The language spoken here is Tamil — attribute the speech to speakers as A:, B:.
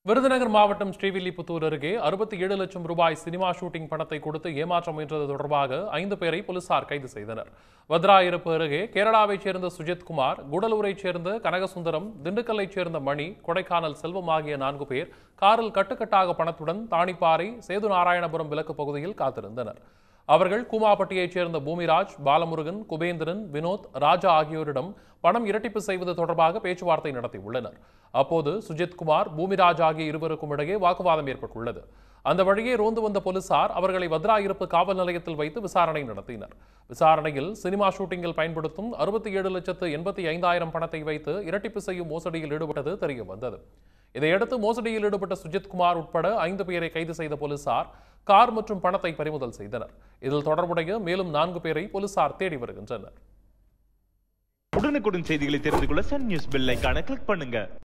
A: விருதுநகர் மாவட்டம் ஸ்ரீவில்லிபுத்தூர் அருகே அறுபத்தி ஏழு லட்சம் ரூபாய் சினிமா ஷூட்டிங் பணத்தை கொடுத்து ஏமாற்ற முயன்றது தொடர்பாக ஐந்து பேரை போலீசார் கைது செய்தனர் வத்ராயிருப்பு அருகே கேரளாவைச் சேர்ந்த சுஜித்குமார் குடலூரைச் சேர்ந்த கனகசுந்தரம் திண்டுக்கல்லைச் சேர்ந்த மணி கொடைக்கானல் செல்வம் ஆகிய நான்கு பேர் காரில் கட்டுக்கட்டாக பணத்துடன் தாணிப்பாறை சேது நாராயணபுரம் விலக்கு பகுதியில் காத்திருந்தனர் அவர்கள் கூமாப்பட்டியைச் சேர்ந்த பூமிராஜ் பாலமுருகன் குபேந்திரன் வினோத் ராஜா ஆகியோரிடம் பணம் இரட்டிப்பு செய்வது தொடர்பாக பேச்சுவார்த்தை நடத்தியுள்ளனர் அப்போது சுஜித்குமார் பூமிராஜ் ஆகிய இருவருக்கும் இடையே வாக்குவாதம் ஏற்பட்டுள்ளது அந்த வழியே ரோந்து வந்த போலீசார் அவர்களை வத்ராயிருப்பு காவல் நிலையத்தில் வைத்து விசாரணை நடத்தினர் விசாரணையில் சினிமா ஷூட்டிங்கில் பயன்படுத்தும் அறுபத்தி ஏழு லட்சத்து எண்பத்தி ஐந்தாயிரம் பணத்தை வைத்து இரட்டிப்பு செய்யும் மோசடியில் ஈடுபட்டது தெரிய வந்தது இதையடுத்து மோசடியில் ஈடுபட்ட சுஜித்குமார் உட்பட ஐந்து பேரை கைது செய்த போலீசார் கார் மற்றும் பணத்தை பறிமுதல் செய்தனர் இதில் தொடர்புடைய மேலும் நான்கு பேரை போலீசார் தேடி வருகின்றனர்
B: உடனுக்குடன் செய்திகளை தெரிந்து கொள்ள சன் நியூஸ் பெல் ஐகானை கிளிக் பண்ணுங்க